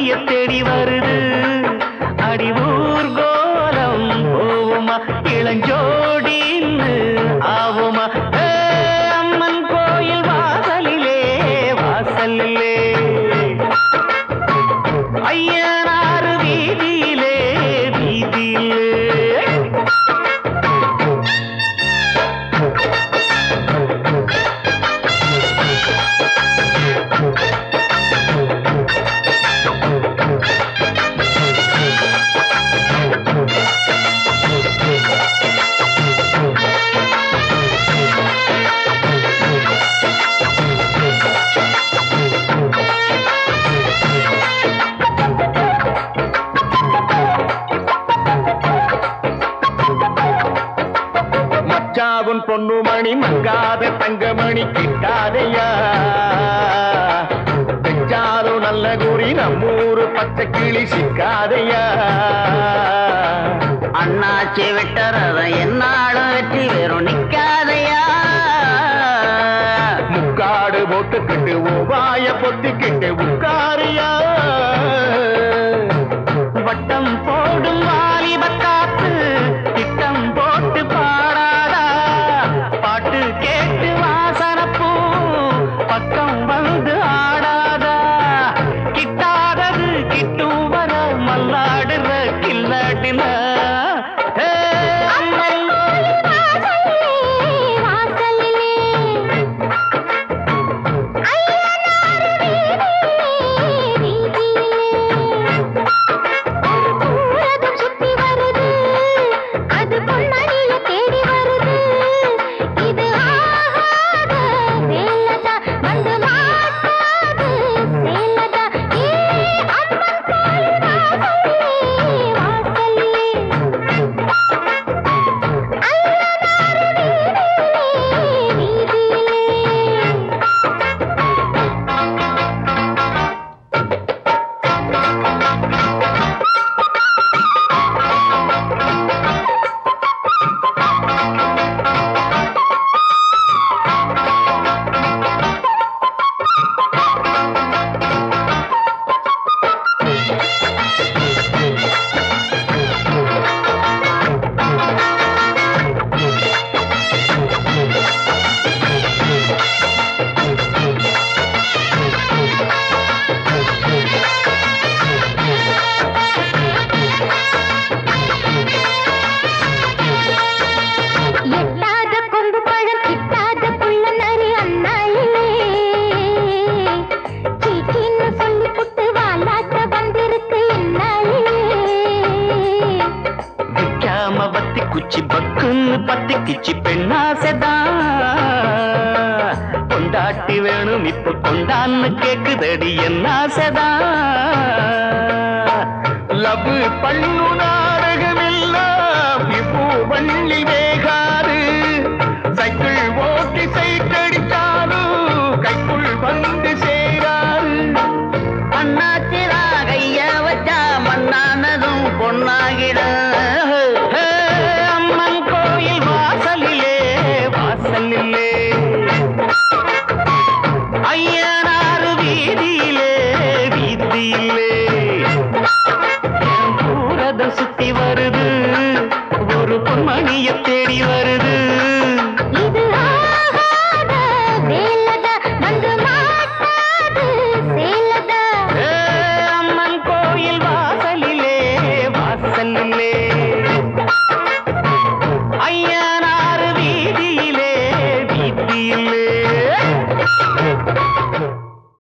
பொன்மணிய தேடி வருது அடிவூர் கோலம் போவுமா இளஞ்சோடின்னு ஆவுமா ஏ, அம்மன் கோயில் வாசலிலே வாசலிலே ஐயனாறு வீதியிலே வீதியிலே மச்சாவுன் பொண்ணுமணி மங்காத தங்கமணி கிட்டாதையா பெஞ்சாலும் நல்ல குறி நம்மூரு பச்சை கிளி சிக்காதையா அண்ணாச்சி விட்டறத என்னாலும் வெற்றி வெறும் நிக்காதையா முக்காடு போட்டுக்கிட்டு உபாய பொத்திக்கிட்டு உட்காரியா வட்டம் போடும் வாலிப காத்து திட்டம் போட்டு பாடாதா பாட்டு கேட்டு வாசனப்பூ பக்கம் வந்து ஆடாதா கிட்டாதது கிட்டும் வர மல்லாடுற கில்லாடின எட்டாத கொம்பு பழம் கிட்டாத புள்ள நரி அண்ணாளிலே சீக்கின்னு சொல்லி புட்டு வாலாட்ட வந்திருக்கு என்னாளிலே விக்காம பத்தி குச்சி பக்குன்னு பத்தி கிச்சி பெண்ணாசைதான் கொண்டாட்டி வேணும் இப்ப கொண்டான்னு கேக்குதடி என்ன ஆசைதான் லவ் பண்ணு நாடகமெல்லாம் இப்போ வள்ளி வேகாது சைக்கிள் ஓட்டி சைட்டடிச்சாலும் கைக்குள் வந்து சேராது அண்ணாச்சிரா கைய வச்சா மண்ணானதும் பொண்ணாகிட ஹே, அம்மன் கோயில் வாசலிலே வாசலிலே ஐயனாறு வீதியிலே வீதியிலே என் பூரதம் சுத்தி வருது ஒரு பொன்மணிய தேடி வருது